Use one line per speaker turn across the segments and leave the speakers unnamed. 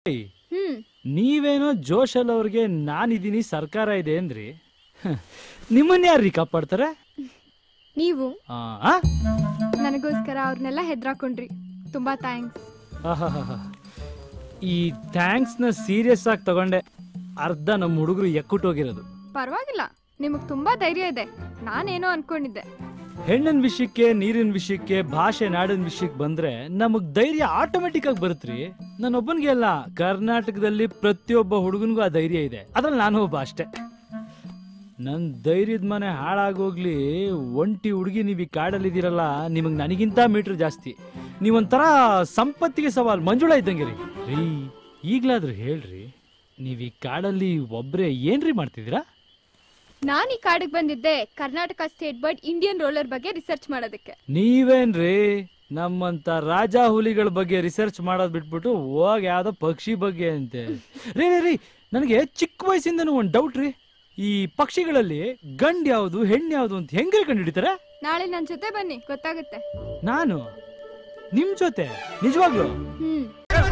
ಹ್ಮ್
ನೀವೇನೋ ಜೋಶಲ್ ಅವ್ರಿಗೆ ನಾನಿದ್ದೀನಿ ಸರ್ಕಾರ ಇದೆ ಅಂದ್ರಿ ಹ, ನಿಮ್ಮನ್ನ ಯಾರ್ರೀ ಕಾಪಾಡ್ತಾರೆ
ನೀವು
ಆ, ಆ?
ನನಗೋಸ್ಕರ ಅವ್ರನ್ನೆಲ್ಲ ಹೆದ್ರಾಕೊಂಡ್ರಿ ತುಂಬಾ ಥ್ಯಾಂಕ್ಸ್
ಆಹಾಹಾಹಾ. ಈ ಥ್ಯಾಂಕ್ಸ್ನ ಸೀರಿಯಸ್ ಆಗಿ ತಗೊಂಡೆ ಅರ್ಧ ನಮ್ಮ ಹುಡುಗರು ಎಕ್ಕುಟ್ಟೋಗಿರೋದು
ಪರವಾಗಿಲ್ಲ ನಿಮಗ್ ತುಂಬಾ ಧೈರ್ಯ ಇದೆ ನಾನೇನೋ ಅನ್ಕೊಂಡಿದ್ದೆ
ಹೆಣ್ಣಿನ ವಿಷಯಕ್ಕೆ ನೀರಿನ ವಿಷಯಕ್ಕೆ ಭಾಷೆ ನಾಡಿನ ವಿಷಯಕ್ಕೆ ಬಂದ್ರೆ ನಮಗ್ ಧೈರ್ಯ ಆಟೋಮೆಟಿಕ್ ಆಗಿ ಬರುತ್ತ್ರಿ ನನ್ನೊಬ್ಬನಿಗೆ ಅಲ್ಲ ಕರ್ನಾಟಕದಲ್ಲಿ ಪ್ರತಿಯೊಬ್ಬ ಹುಡುಗನಿಗೂ ಆ ಧೈರ್ಯ ಇದೆ ಅದ್ರಲ್ಲಿ ನಾನು ಒಬ್ಬ ಅಷ್ಟೇ ನನ್ ಧೈರ್ಯದ ಮನೆ ಹಾಳಾಗೋಗ್ಲಿ ಒಂಟಿ ಹುಡುಗಿ ನೀವು ಈ ಕಾಡಲ್ಲಿದ್ದೀರಲ್ಲ ನಿಮಗ್ ನನಗಿಂತ ಮೀಟರ್ ಜಾಸ್ತಿ ನೀವೊಂಥರ ಸಂಪತ್ತಿಗೆ ಸವಾಲ್ ಮಂಜುಳ ಇದ್ದಂಗೆ ರೀ ರೀ ಈಗ್ಲಾದ್ರೂ ಹೇಳ್ರಿ ನೀವ್ ಈ ಕಾಡಲ್ಲಿ ಒಬ್ರೇ ಏನ್ರಿ ಮಾಡ್ತಿದ್ದೀರಾ
ನಾನ್ ಈ ಕಾಡಿಗೆ ಬಂದಿದ್ದೆ Karnataka state board Indian roller ಬಗ್ಗೆ ರಿಸರ್ಚ್ ಮಾಡೋದಕ್ಕೆ
ನೀವೇನ್ರಿ ನಮ್ಮಂತ ರಾಜ ಹುಲಿಗಳ ಬಗ್ಗೆ ರಿಸರ್ಚ್ ಮಾಡೋದ್ ಬಿಟ್ಬಿಟ್ಟು ಹೋಗ್ ಯಾವ್ದೋ ಪಕ್ಷಿ ಬಗ್ಗೆ ಅಂತೆ ರೀ ರೀ ರೀ ನನಗೆ ಚಿಕ್ಕ ವಯಸ್ಸಿಂದನೂ ಒಂದು ಡೌಟ್ ರೀ ಈ ಪಕ್ಷಿಗಳಲ್ಲಿ ಗಂಡ್ ಯಾವುದು ಹೆಣ್ಣು ಯಾವುದು ಅಂತ ಹೆಂಗ್ರಿ ಕಂಡುಹಿಡಿತಾರೆ
ನಾಳೆ ನನ್ ಜೊತೆ ಬನ್ನಿ ಗೊತ್ತಾಗುತ್ತೆ
ನಾನು ನಿಮ್ ಜೊತೆ ನಿಜವಾಗ್ಲು
ಹ್ಮ್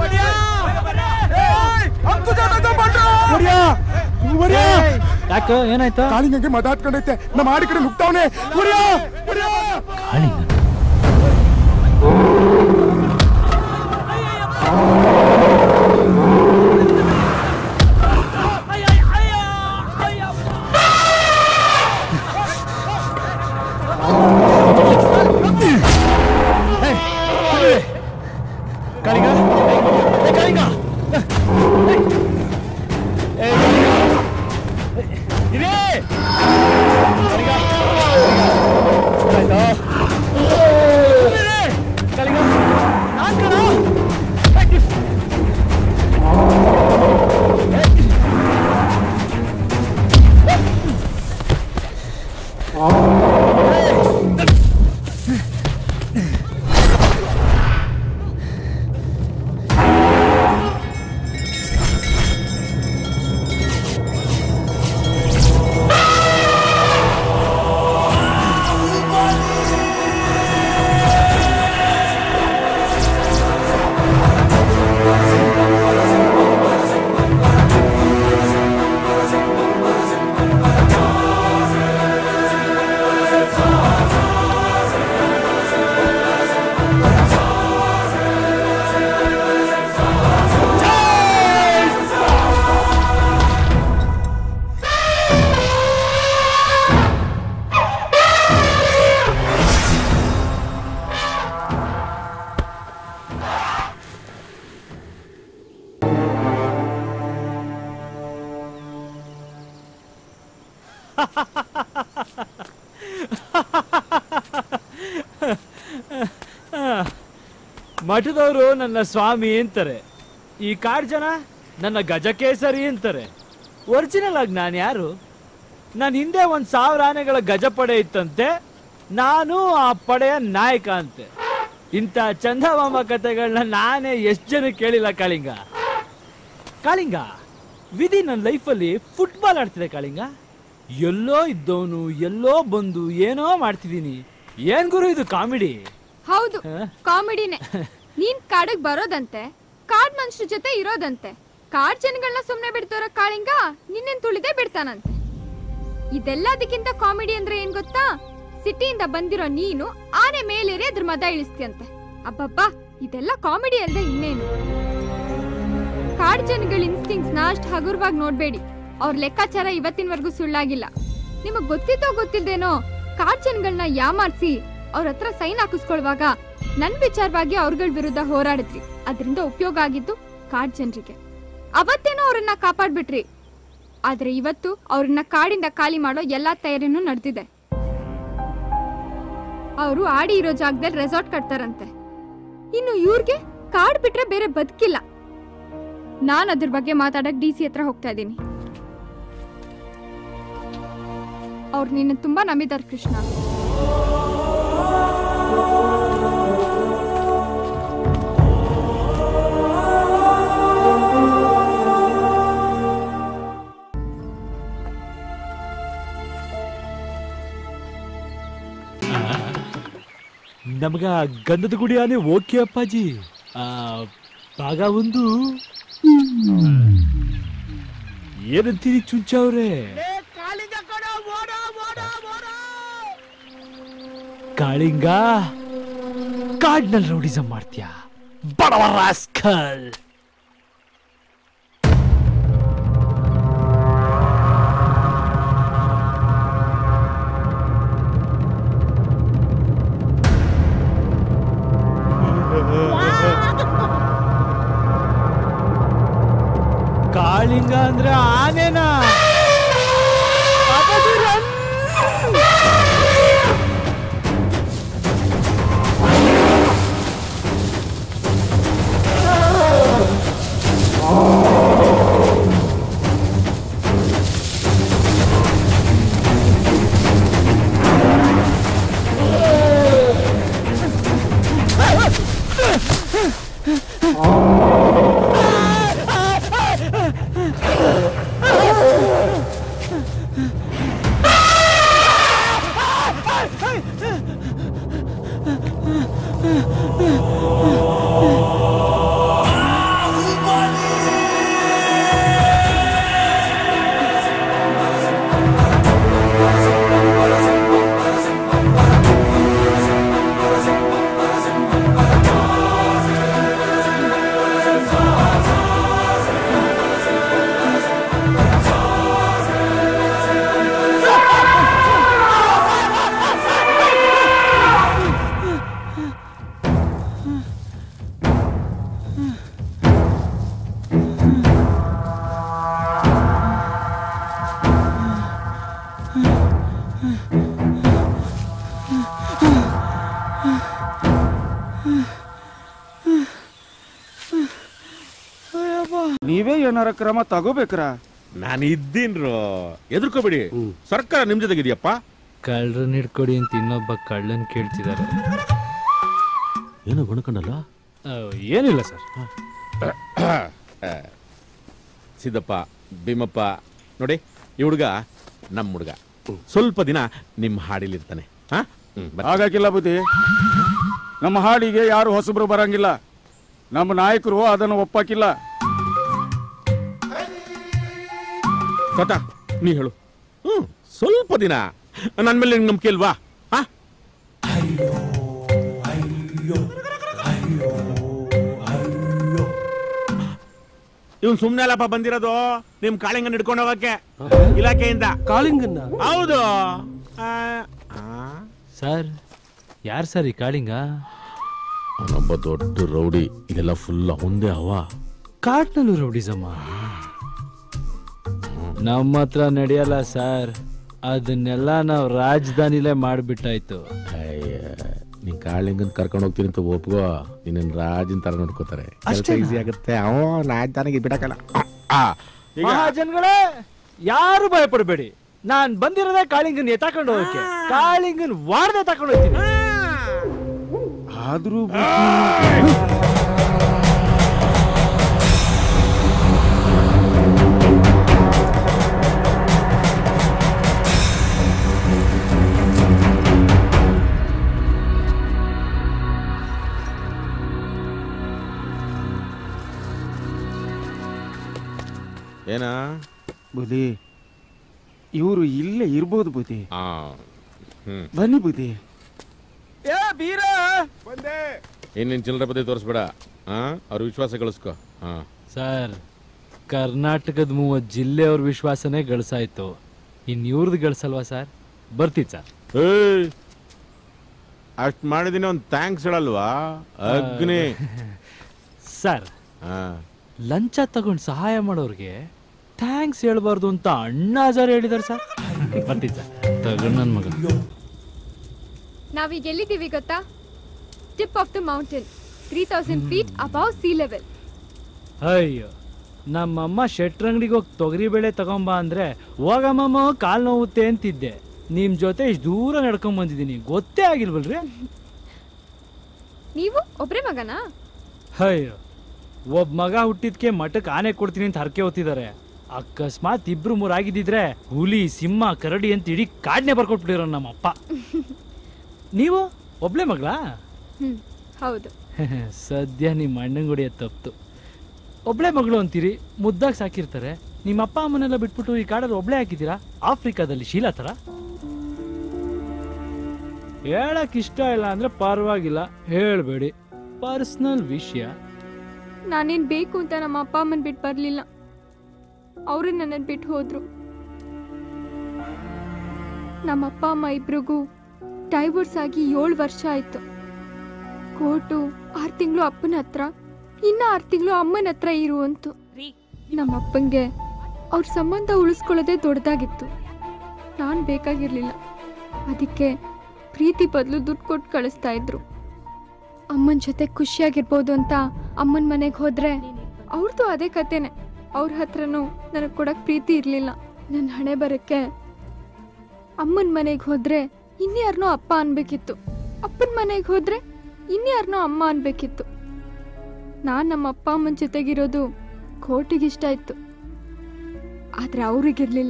ಯಾಕ ಏನಾಯ್ತಾ
ಕಾಳಿಂಗಂಗೆ ಮದಾತ್ಕೊಂಡೈತೆ ನಮ್ಮ ಆಡಿ ಕಡೆ ನುಗ್ತಾವನೆ
ಕಾಳಿಂಗ ಏ, ಕಾಳಿಂಗ ಏ, ಕಾಳಿಂಗ ಇರೇ ಕಾಳಿಂಗ ಆಯ್ತಾ ಇರೇ, ಕಾಳಿಂಗ ನಾನ್ ಕಣ ಮಠದವರು ನನ್ನ ಸ್ವಾಮಿ ಅಂತಾರೆ ಈ ಕಾಡ್ ಜನ ನನ್ನ ಗಜಕೇಸರಿ ಅಂತಾರೆ ಒರಿಜಿನಲ್ ಆಗಿ ನಾನು ಯಾರು ನಾನು ಹಿಂದೆ ಒಂದು ಸಾವಿರ ಆನೆಗಳ ಗಜಪಡೆ ಇತ್ತಂತೆ ನಾನು ಆ ಪಡೆಯ ನಾಯಕ ಅಂತೆ ಇಂಥ ಚಂದಮಾಮ ಕಥೆಗಳನ್ನ ನಾನೇ ಎಷ್ಟು ಜನ ಕೇಳಿಲ್ಲ ಕಾಳಿಂಗ ಕಾಳಿಂಗ ವಿಧಿ ನನ್ನ ಲೈಫಲ್ಲಿ ಫುಟ್ಬಾಲ್ ಆಡ್ತಿದೆ ಕಾಳಿಂಗ ಎಲ್ಲೋ ಇದ್ದವನು ಎಲ್ಲೋ ಬಂದು ಏನೋ ಮಾಡ್ತಿದ್ದೀನಿ ಏನ್ ಗುರು ಇದು ಕಾಮಿಡಿ
ಹೌದು ಕಾಮಿಡಿನೇ ನೀನ್ ಕಾಡಿಗೆ ಬರೋದಂತೆ ಕಾಡ್ ಮನುಷ್ಯರ ಜೊತೆ ಇರೋದಂತೆ ಕಾಡ್ ಜನಗಳನ್ನ ಸುಮ್ನೆ ಬಿಡ್ತಾರ ಕಾಳಿಂಗ ನಿನ್ನೆನ್ ತುಳಿದೇ ಬಿಡ್ತಾನಂತೆ ಇದೆಲ್ಲದಕ್ಕಿಂತ ಕಾಮಿಡಿ ಅಂದ್ರೆ ಏನ್ ಗೊತ್ತಾ ಸಿಟಿಯಿಂದ ಬಂದಿರೋ ನೀನು ಆನೆ ಮೇಲೇರಿ ಅದ್ರ ಮದ ಇಳಿಸ್ತಿಯಂತೆ ಅಬ್ಬಬ್ಬಾ ಇದೆಲ್ಲ ಕಾಮಿಡಿ ಅಲ್ದೆ ಇನ್ನೇನು ಕಾಡ್ ಜನಗಳ ಇನ್ಸ್ಟಿಂಗ್ಸ್ ನ ಅಷ್ಟ್ ಹಗುರವಾಗಿ ನೋಡ್ಬೇಡಿ ಅವ್ರ ಲೆಕ್ಕಾಚಾರ ಇವತ್ತಿನವರೆಗೂ ಸುಳ್ಳಾಗಿಲ್ಲ ನಿಮಗ್ ಗೊತ್ತಿತ್ತೋ ಗೊತ್ತಿಲ್ದೇನೋ ಕಾಡ್ ಜನಗಳನ್ನ ಯಾಮಾರ್ಸಿ ಅವ್ರ ಹತ್ರ ಸೈನ್ ಹಾಕಿಸ್ಕೊಳ್ವಾಗ ನನ್ ವಿಚಾರವಾಗಿ ಅವ್ರಗಳ ವಿರುದ್ಧ ಹೋರಾಡಿದ್ರಿ ಅದರಿಂದ ಉಪಯೋಗ ಆಗಿದ್ದು ಕಾಡ್ ಜನರಿಗೆ ಅವತ್ತೇನೋ ಅವ್ರನ್ನ ಕಾಪಾಡ್ಬಿಟ್ರಿ ಆದ್ರೆ ಇವತ್ತು ಅವ್ರನ್ನ ಕಾಡಿಂದ ಖಾಲಿ ಮಾಡೋ ಎಲ್ಲಾ ತಯಾರಿನೂ ನಡೆದಿದೆ ಅವರು ಆಡಿ ಇರೋ ಜಾಗದಲ್ಲಿ ರೆಸಾರ್ಟ್ ಕಟ್ತಾರಂತೆ ಇನ್ನು ಇವ್ರಿಗೆ ಕಾಡ್ ಬಿಟ್ರೆ ಬೇರೆ ಬದುಕಿಲ್ಲ ನಾನ್ ಅದ್ರ ಬಗ್ಗೆ ಮಾತಾಡಕ್ ಡಿ ಸಿ ಹತ್ರ ಹೋಗ್ತಾ ಇದ್ದೀನಿ ಅವ್ರು ನಿನ್ನ ತುಂಬಾ ನಂಬಿದಾರ್ ಕೃಷ್ಣ
ನಮಗ ಗಂಧದ ಗುಡಿ ಆನೆ ಓಕೆ ಅಪ್ಪಾಜಿ ಆ, ಭಾಗ ಒಂದು ಏನಂತೀರಿ ಚುಂಚವ್ರೆ ಕಾಳಿಂಗ ಕಾಡ್ನಲ್ಲಿ ರೌಡಿಸಂ ಮಾಡ್ತೀಯಾ ಬಡವ ರಾಸ್ಕಲ್ ಕಾಳಿಂಗ ಅಂದ್ರೆ ಆನೆನಾ ಅಪಧಿ ರನ್!
ನೀವೇ ಏನಾರ ಕ್ರಮ ತಗೋಬೇಕ್ರ
ನಾನು ಇದ್ದೀನ್ರು ಎದುರ್ಕೋಬೇಡಿ ಸರ್ಕಾರ ನಿಮ್ ಜೊತೆಗಿದೆಯಪ್ಪ
ಕಳ್ಳರನ್ನ ಹಿಡ್ಕೊಡಿ ಅಂತ ಇನ್ನೊಬ್ಬ ಕಳ್ಳನ್ ಕೇಳ್ತಿದ್ದಾರೆ
ಏನೋ ಗುಣಕಂಡಲ್ಲ
ಏನಿಲ್ಲ ಸರ್
ಸಿದ್ದಪ್ಪ ಭೀಮಪ್ಪ ನೋಡಿ ಈ ಹುಡುಗ ನಮ್ಮ ಹುಡುಗ ಸ್ವಲ್ಪ ದಿನ ನಿಮ್ಮ ಹಾಡಿಲಿರ್ತಾನೆ ಹಾ ಹ್ಮ್, ಬರ್ತೀನಿ.
ಹಾಗಾಗಿಲ್ಲ ಬುದ್ಧಿ ನಮ್ಮ ಹಾಡಿಗೆ ಯಾರು ಹೊಸಬ್ರು ಬರಂಗಿಲ್ಲ ನಮ್ಮ ನಾಯಕರು ಅದನ್ನು ಒಪ್ಪಾಕಿಲ್ಲ
ತಾತ ನೀ ಹೇಳು ಹ್ಮ್ ಸ್ವಲ್ಪ ದಿನ ನನ್ನ ಮೇಲೆ ನಿಂಗೆ ನಂಬಿಕೆ ಇಲ್ವಾ ಹಾ ಇವನ್ ಸುಮ್ನೆ ಅಲ್ಲಪ್ಪ ಬಂದಿರೋದು ನಿಮ್ ಕಾಳಿಂಗನ್ ಹಿಡ್ಕೊಂಡು ಹೋಗಕ್ಕೆ ಇಲಾಖೆಯಿಂದ
ಕಾಳಿಂಗನ್ನ
ಹೌದು ಆ, ಆ.
ಸರ್ ಯಾರು ಸರ್ ಈ ಕಾಳಿಂಗ
ಅವನೊಬ್ಬ ದೊಡ್ಡ ರೌಡಿ ಇದೆಲ್ಲ ಫುಲ್ ಅವಂದೇ ಅವ
ಕಾಟ್ನಲ್ಲೂ ರೌಡಿಸಮ್ಮ ನಮ್ಮ ಹತ್ರ ನಡೆಯಲ್ಲ ಸರ್ ಅದನ್ನೆಲ್ಲ ನಾವು ರಾಜಧಾನಿಲೇ ಮಾಡ್ಬಿಟ್ಟಾಯ್ತು
ಅಯ್ಯ ನೀನ್ ಕಾಳಿಂಗನ್ ಕರ್ಕೊಂಡು ಹೋಗ್ತೀನಿ ಅಂತ ಒಪ್ಕೋ ನಿನ್ನ ರಾಜನ್ ತರ ನೋಡ್ಕೋತಾರೆ ಈಸಿ ಆಗುತ್ತೆ ಅವ ರಾಜಧಾನಿಗೆ ಬಿಡಕಲ್ಲ ಆ, ಈಗ
ಮಹಾಜನ್ಗಳೇ ಯಾರು ಭಯಪಡಬೇಡಿ ನಾನ್ ಬಂದಿರೋದೇ ಕಾಳಿಂಗನ್ ಎತ್ತಾಕೊಂಡು ಹೋಗಕ್ಕೆ ಕಾಳಿಂಗನ್ ವಾರದೆ ತಕೊಂಡು ಹೋಗ್ತೀನಿ
ಆದ್ರೂ
ಏನಾ
ಬುದ್ಧಿ ಇವರು ಇಲ್ಲೇ ಇರ್ಬೋದು ಬುದ್ಧಿ
ಆ ಹ್ಮ್
ಬನ್ನಿ ಬುದ್ಧಿ
ಏ ಬೀರ
ಇನ್ನೇನ್ ಚಿಲ್ಲರೆ ಬದಿ ತೋರಿಸ್ಬೇಡ ಹಾ ಅವ್ರ ವಿಶ್ವಾಸ ಗಳಿಸ್ಕೊ ಹಾ
ಸರ್ ಕರ್ನಾಟಕದ ಮೂವತ್ತು ಜಿಲ್ಲೆಯವ್ರ ವಿಶ್ವಾಸನೇ ಗಳಿಸಾಯ್ತು ಇನ್ ಇವ್ರದ್ದು ಗಳಿಸಲ್ವಾ ಸರ್ ಬರ್ತೀನಿ ಸರ್
ಏಯ್ ಅಷ್ಟ್ ಮಾಡಿದೀನಿ ಒಂದ್ ಥ್ಯಾಂಕ್ಸ್ ಹೇಳಲ್ವಾ ಅಗ್ನಿ
ಸರ್
ಹಾ
ಲಂಚ ತಗೊಂಡು ಸಹಾಯ ಮಾಡೋರ್ಗೆ ಥ್ಯಾಂಕ್ಸ್ ಹೇಳ್ಬಾರ್ದು ಅಂತ ಅಣ್ಣ ಹಜಾರ್ ಹೇಳಿದಾರೆ ಸರ್ ಬರ್ತೀನಿ ಸರ್ ತಗೊಂಡು ನನ್ನ ಮಗ
ನಾವೀಗ ಎಲ್ಲಿದ್ದೀವಿ ಗೊತ್ತಾ tip of the mountain three thousand feet above sea level
ಅಯ್ಯೋ ನಮ್ಮಮ್ಮ ಶೆಟ್ರಂಗಡಿಗೆ ಹೋಗಿ ತೊಗರಿ ಬೇಳೆ ತಗೊಂಬ ಅಂದ್ರೆ ಹೋಗಮ್ಮಮ್ಮ ಕಾಲ್ ನೋವುತ್ತೆ ಅಂತಿದ್ದೆ ನಿಮ್ ಜೊತೆ ಇಷ್ಟು ದೂರ ನಡ್ಕೊಂಡ್ ಬಂದಿದ್ದೀನಿ ಗೊತ್ತೇ ಆಗಿಲ್ವಲ್ರಿ
ನೀವು ಒಬ್ರೇ ಮಗನಾ
ಅಯ್ಯೋ ಒಬ್ಬ ಮಗ ಹುಟ್ಟಿದ್ಕೆ ಮಠಕ್ಕೆ ಆನೆ ಕೊಡ್ತೀನಿ ಅಂತ ಹರಕೆ ಹೊತ್ತಿದ್ದಾರೆ ಅಕಸ್ಮಾತ್ ಇಬ್ರು ಮೂರು ಆಗಿದ್ದಿದ್ರೆ ಹುಲಿ ಸಿಂಹ ಕರಡಿ ಅಂತ ಇಡೀ ಕಾಡ್ನೆ ಬರ್ಕೊಟ್ಬಿಟ್ಟಿರೋ ನಮ್ಮಪ್ಪ ನೀವು ಒಬ್ಳೆ ಮಗಳಾ
ಹ್ಮ್ ಹೌದು
ಸದ್ಯ ನಿಮ್ಮ ಅಣ್ಣಂಗುಡಿಯ ತಪ್ತು ಒಬ್ಳೆ ಮಗಳು ಅಂತೀರಿ ಮುದ್ದಾಗಿ ಸಾಕಿರ್ತಾರೆ ನಿಮ್ಮ ಅಪ್ಪ ಅಮ್ಮನೆಲ್ಲ ಬಿಟ್ಬಿಟ್ಟು ಈ ಕಾಡಲ್ಲಿ ಒಬ್ಳೆ ಹಾಕಿದ್ದೀರಾ ಆಫ್ರಿಕಾದಲ್ಲಿ ಶೀಲಾ ಥರ ಹೇಳಕ್ ಇಷ್ಟ ಇಲ್ಲ ಅಂದ್ರೆ ಪರವಾಗಿಲ್ಲ ಹೇಳ್ಬೇಡಿ ಪರ್ಸನಲ್ ವಿಷಯ
ನಾನೇನ್ ಬೇಕು ಅಂತ ನಮ್ಮ ಅಪ್ಪ ಅಮ್ಮನ್ ಬಿಟ್ಟು ಬರ್ಲಿಲ್ಲ ಅವರು ನನ್ನನ್ನು ಬಿಟ್ಟು ಹೋದ್ರು ನಮ್ಮ ಅಪ್ಪ ಅಮ್ಮ ಇಬ್ರಿಗೂ ಡೈವೋರ್ಸ್ ಆಗಿ ಏಳು ವರ್ಷ ಆಯ್ತು ಕೋರ್ಟು ಆರು ತಿಂಗಳು ಅಪ್ಪನ ಹತ್ರ ಇನ್ನ ಆರು ತಿಂಗಳು ಅಮ್ಮನ ಹತ್ರ ಇರು ಅಂತು ನಮ್ಮ ಅಪ್ಪಂಗೆ ಅವ್ರ ಸಂಬಂಧ ಉಳಿಸ್ಕೊಳ್ಳೋದೇ ದೊಡ್ಡದಾಗಿತ್ತು ನಾನು ಬೇಕಾಗಿರ್ಲಿಲ್ಲ ಅದಕ್ಕೆ ಪ್ರೀತಿ ಬದಲು ದುಡ್ಡು ಕೊಟ್ಟು ಕಳಿಸ್ತಾ ಇದ್ರು ಅಮ್ಮನ ಜೊತೆ ಖುಷಿಯಾಗಿರ್ಬೋದು ಅಂತ ಅಮ್ಮನ ಮನೆಗೆ ಹೋದ್ರೆ ಅವ್ರದ್ದು ಅದೇ ಕತೆನೆ ಅವ್ರ ಹತ್ರನೂ ನನಗೆ ಕೊಡಕ್ ಪ್ರೀತಿ ಇರಲಿಲ್ಲ ನನ್ನ ಹಣೆ ಬರಕ್ಕೆ ಅಮ್ಮನ ಮನೆಗೆ ಹೋದ್ರೆ ಇನ್ಯಾರನೋ ಅಪ್ಪ ಅನ್ಬೇಕಿತ್ತು ಅಪ್ಪನ ಮನೆಗೆ ಹೋದ್ರೆ ಇನ್ಯಾರನೋ ಅಮ್ಮ ಅನ್ಬೇಕಿತ್ತು ನಾನು ನಮ್ಮ ಅಪ್ಪ ಅಮ್ಮನ ಜೊತೆಗಿರೋದು ಕೋಟಿಗೆ ಇಷ್ಟ ಇತ್ತು ಆದ್ರೆ ಅವ್ರಿಗಿರ್ಲಿಲ್ಲ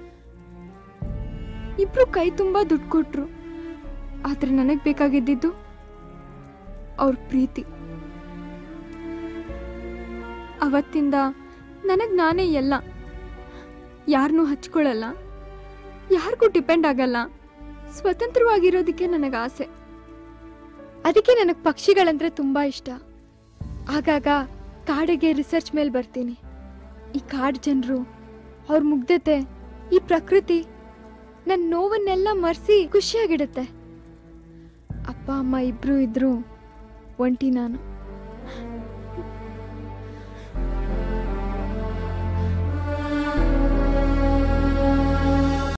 ಇಬ್ರು ಕೈ ತುಂಬಾ ದುಡ್ಡು ಕೊಟ್ರು ಆದ್ರೆ ನನಗ್ ಬೇಕಾಗಿದ್ದಿದ್ದು ಅವ್ರ ಪ್ರೀತಿ ಅವತ್ತಿಂದ ನನಗ್ ನಾನೇ ಎಲ್ಲ ಯಾರನ್ನೂ ಹಚ್ಕೊಳ್ಳಲ್ಲ ಯಾರಿಗೂ ಡಿಪೆಂಡ್ ಆಗಲ್ಲ ಸ್ವತಂತ್ರವಾಗಿರೋದಕ್ಕೆ ನನಗೆ ಆಸೆ ಅದಕ್ಕೆ ನನಗೆ ಪಕ್ಷಿಗಳಂದ್ರೆ ತುಂಬಾ ಇಷ್ಟ ಆಗಾಗ ಕಾಡಿಗೆ ರಿಸರ್ಚ್ ಮೇಲೆ ಬರ್ತೀನಿ ಈ ಕಾಡು ಜನರು ಅವ್ರ ಮುಗ್ಧತೆ ಈ ಪ್ರಕೃತಿ ನನ್ನ ನೋವನ್ನೆಲ್ಲ ಮರೆಸಿ ಖುಷಿಯಾಗಿಡುತ್ತೆ ಅಪ್ಪ ಅಮ್ಮ ಇಬ್ರು ಇದ್ರು ಒಂಟಿ ನಾನು